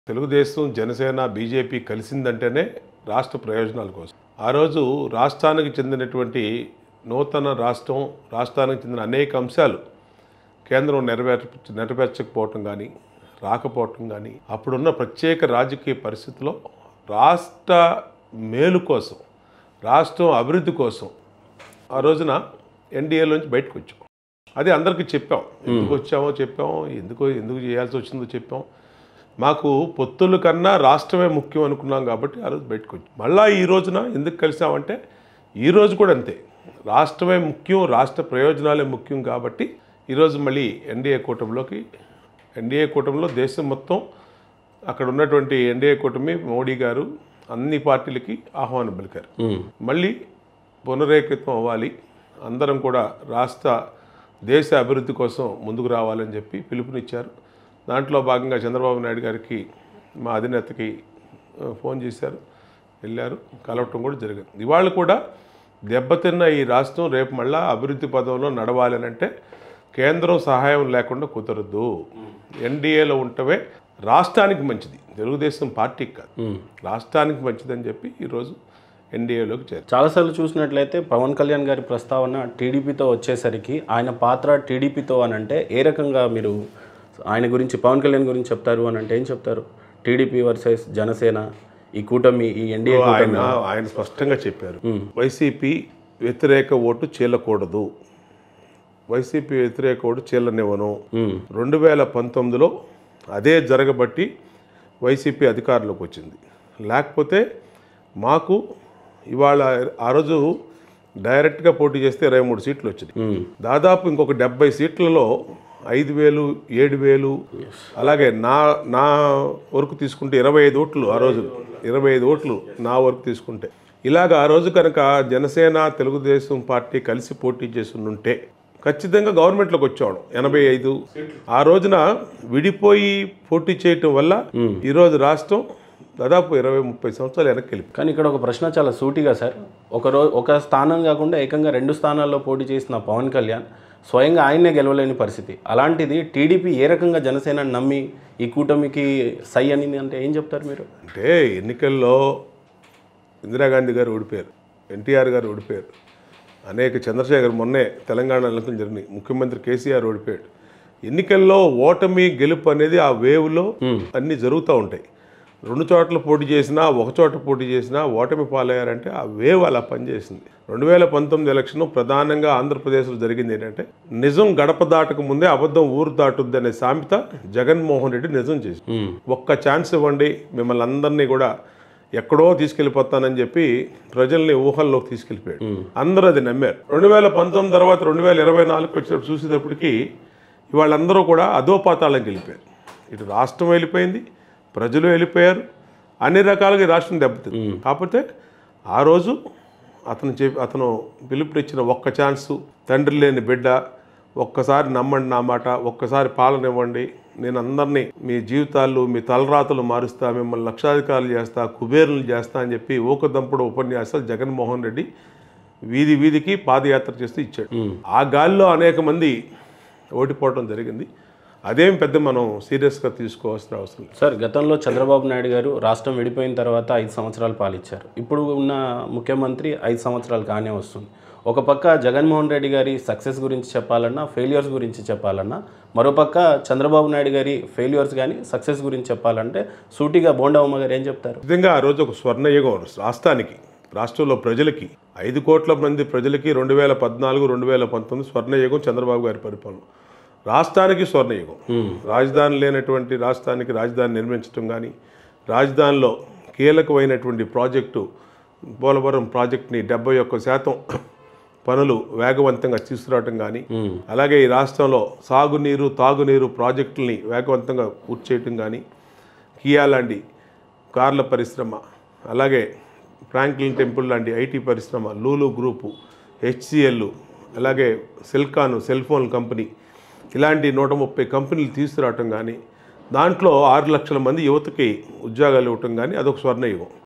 Telugu Desam Janasena BJP కలిసిందంటేనే రాష్ట్ర ప్రయోజనాల కోసం ఆ రోజు రాష్ట్రానికి చెందినటువంటి నూతన రాష్ట్రం రాష్ట్రానికి చెందిన అనేక అంశాలు కేంద్రం నెరవేర్చ నెరవేర్చకపోవటం కానీ రాకపోవటం కానీ అప్పుడున్న ప్రత్యేక రాజకీయ పరిస్థితిలో రాష్ట్ర మేలు కోసం రాష్ట్రం అభివృద్ధి కోసం ఆ రోజున ఎన్డీఏలోంచి బయటకు వచ్చాం అది అందరికీ చెప్పాం ఎందుకు వచ్చామో చెప్పాం ఎందుకు ఎందుకు చేయాల్సి వచ్చిందో చెప్పాం మాకు పొత్తుల కన్నా రాష్ట్రమే ముఖ్యం అనుకున్నాం కాబట్టి ఆ రోజు బయటకు వచ్చాం మళ్ళా ఈ రోజున ఎందుకు కలిసామంటే ఈ రోజు కూడా అంతే రాష్ట్రమే ముఖ్యం రాష్ట్ర ప్రయోజనాలే ముఖ్యం కాబట్టి ఈరోజు మళ్ళీ ఎన్డీఏ కూటమిలోకి ఎన్డీఏ కూటమిలో దేశం మొత్తం అక్కడ ఉన్నటువంటి ఎన్డీఏ కూటమి మోడీ గారు అన్ని పార్టీలకి ఆహ్వానం పలికారు మళ్ళీ పునరేకృతం అవ్వాలి అందరం కూడా రాష్ట్ర దేశ అభివృద్ధి కోసం ముందుకు రావాలని చెప్పి పిలుపునిచ్చారు దాంట్లో భాగంగా చంద్రబాబు నాయుడు గారికి మా అధినేతకి ఆ, ఫోన్ చేశారు వెళ్ళారు కలవటం కూడా జరిగింది ఇవాళ కూడా దెబ్బతిన్న ఈ రాష్ట్రం రేపు మళ్ళా అభివృద్ధి పదంలో నడవాలి అని అంటే కేంద్రం సహాయం లేకుండా కుదరదు ఎన్డీఏలో ఉంటవే రాష్ట్రానికి మంచిది తెలుగుదేశం పార్టీకి కాదు రాష్ట్రానికి మంచిదని చెప్పి ఈరోజు ఎన్డీఏలోకి చేరారు చాలాసార్లు చూసినట్లయితే పవన్ కళ్యాణ్ గారి ప్రస్తావన టీడీపీతో వచ్చేసరికి ఆయన పాత్ర టీడీపీతో అని అంటే ఏ రకంగా మీరు ఆయన గురించి పవన్ కళ్యాణ్ గురించి చెప్తారు అని అంటే ఏం చెప్తారు టీడీపీ వర్సెస్ జనసేన ఈ కూటమి ఈ ఎన్డీఏ ఆయన ఆయన స్పష్టంగా చెప్పారు వైసీపీ వ్యతిరేక ఓటు చీలకూడదు వైసీపీ వ్యతిరేక ఓటు చీలనివ్వను రెండు వేల పంతొమ్మిదిలో అదే జరగబట్టి వైసీపీ అధికారంలోకి వచ్చింది లేకపోతే మాకు ఇవాళ ఆ రోజు డైరెక్ట్గా పోటీ చేస్తే ఇరవై మూడు సీట్లు వచ్చినాయి దాదాపు ఇంకొక డెబ్బై సీట్లలో ఐదు వేలు ఏడు వేలు అలాగే నా నా వరకు తీసుకుంటే ఇరవై ఐదు ఓట్లు ఆ రోజు ఇరవై ఐదు ఓట్లు నా వరకు తీసుకుంటే ఇలాగ ఆ రోజు కనుక జనసేన తెలుగుదేశం పార్టీ కలిసి పోటీ చేసి ఉంటే ఖచ్చితంగా గవర్నమెంట్లోకి వచ్చేవాడు ఎనభై ఐదు ఆ రోజున విడిపోయి పోటీ చేయటం వల్ల ఈరోజు రాష్ట్రం దాదాపు ఇరవై ముప్పై సంవత్సరాలు వెనక్కి వెళ్ళిపోయింది కానీ ఇక్కడ ఒక ప్రశ్న చాలా సూటిగా సార్ ఒక రో ఒక స్థానం కాకుండా ఏకంగా రెండు స్థానాల్లో పోటీ చేసిన పవన్ కళ్యాణ్ స్వయంగా ఆయన్నే గెలవలేని పరిస్థితి అలాంటిది టీడీపీ ఏ రకంగా జనసేనని నమ్మి ఈ కూటమికి సై అనింది అంటే ఏం చెప్తారు మీరు అంటే ఎన్నికల్లో ఇందిరాగాంధీ గారు ఓడిపోయారు ఎన్టీఆర్ గారు ఓడిపోయారు అనేక చంద్రశేఖర్ మొన్నే తెలంగాణ ఎన్నికలు జరిగినాయి ముఖ్యమంత్రి కేసీఆర్ ఓడిపోయాడు ఎన్నికల్లో ఓటమి గెలుపు అనేది ఆ వేవ్లో అన్నీ జరుగుతూ ఉంటాయి రెండు చోట్ల పోటీ చేసినా ఒక చోట పోటీ చేసినా ఓటమి పాలయ్యారంటే ఆ వేవ్ అలా పనిచేసింది రెండు వేల పంతొమ్మిది ఎలక్షన్ ప్రధానంగా ఆంధ్రప్రదేశ్లో జరిగింది ఏంటంటే నిజం గడప దాటక ముందే అబద్ధం ఊరు దాటుద్ది అనే సామెత జగన్మోహన్ రెడ్డి నిజం చేసి ఒక్క ఛాన్స్ ఇవ్వండి మిమ్మల్ని అందరినీ కూడా ఎక్కడో తీసుకెళ్ళిపోతానని చెప్పి ప్రజల్ని ఊహల్లోకి తీసుకెళ్ళిపోయాడు అందరూ అది నమ్మారు రెండు వేల పంతొమ్మిది తర్వాత రెండు వేల ఇరవై నాలుగు వచ్చేటప్పుడు చూసేటప్పటికి వాళ్ళందరూ కూడా అధోపాతాళంకి వెళ్ళిపోయారు ఇటు రాష్ట్రం వెళ్ళిపోయింది ప్రజలు వెళ్ళిపోయారు అన్ని రకాలుగా ఈ రాష్ట్రం దెబ్బతింది కాకపోతే ఆ రోజు అతను చెప్పి అతను పిలుపునిచ్చిన ఒక్క ఛాన్సు తండ్రి లేని బిడ్డ ఒక్కసారి నమ్మండి నా మాట ఒక్కసారి పాలన ఇవ్వండి నేను అందరినీ మీ జీవితాలు మీ తలరాతలు మారుస్తా మిమ్మల్ని లక్షాధికారులు చేస్తా కుబేరులు చేస్తా అని చెప్పి ఊకదంపుడు ఉపన్యాసాలు జగన్మోహన్ రెడ్డి వీధి వీధికి పాదయాత్ర చేస్తూ ఇచ్చాడు ఆ గాలిలో అనేక మంది ఓడిపోవడం జరిగింది అదేం పెద్ద మనం సీరియస్గా తీసుకోవాల్సిన అవసరం లేదు సార్ గతంలో చంద్రబాబు నాయుడు గారు రాష్ట్రం విడిపోయిన తర్వాత ఐదు సంవత్సరాలు పాలిచ్చారు ఇప్పుడు ఉన్న ముఖ్యమంత్రి ఐదు సంవత్సరాలు కానే వస్తుంది ఒక పక్క జగన్మోహన్ రెడ్డి గారి సక్సెస్ గురించి చెప్పాలన్నా ఫెయిల్యూర్స్ గురించి చెప్పాలన్నా మరోపక్క చంద్రబాబు నాయుడు గారి ఫెయిల్యూర్స్ కానీ సక్సెస్ గురించి చెప్పాలంటే సూటిగా బోండవమ్మ గారు ఏం చెప్తారు నిజంగా ఆ రోజు ఒక స్వర్ణయుగం రాష్ట్రానికి రాష్ట్రంలో ప్రజలకి ఐదు కోట్ల మంది ప్రజలకి రెండు వేల పద్నాలుగు రెండు వేల పంతొమ్మిది స్వర్ణయుగం చంద్రబాబు గారి పరిపాలన రాష్ట్రానికి స్వర్ణయుగం రాజధాని లేనటువంటి రాష్ట్రానికి రాజధాని నిర్మించడం కానీ రాజధానిలో కీలకమైనటువంటి ప్రాజెక్టు పోలవరం ప్రాజెక్ట్ని డెబ్బై ఒక్క శాతం పనులు వేగవంతంగా తీసుకురావటం కానీ అలాగే ఈ రాష్ట్రంలో సాగునీరు తాగునీరు ప్రాజెక్టుల్ని వేగవంతంగా పూర్తి చేయటం కానీ కియా లాంటి కార్ల పరిశ్రమ అలాగే ఫ్రాంక్లిన్ టెంపుల్ లాంటి ఐటీ పరిశ్రమ లూలు గ్రూపు హెచ్సిఎల్ అలాగే సెల్కాను సెల్ ఫోన్ కంపెనీ ఇలాంటి నూట ముప్పై కంపెనీలు తీసుకురావటం కానీ దాంట్లో ఆరు లక్షల మంది యువతకి ఉద్యోగాలు ఇవ్వటం కానీ అదొక స్వర్ణయుగం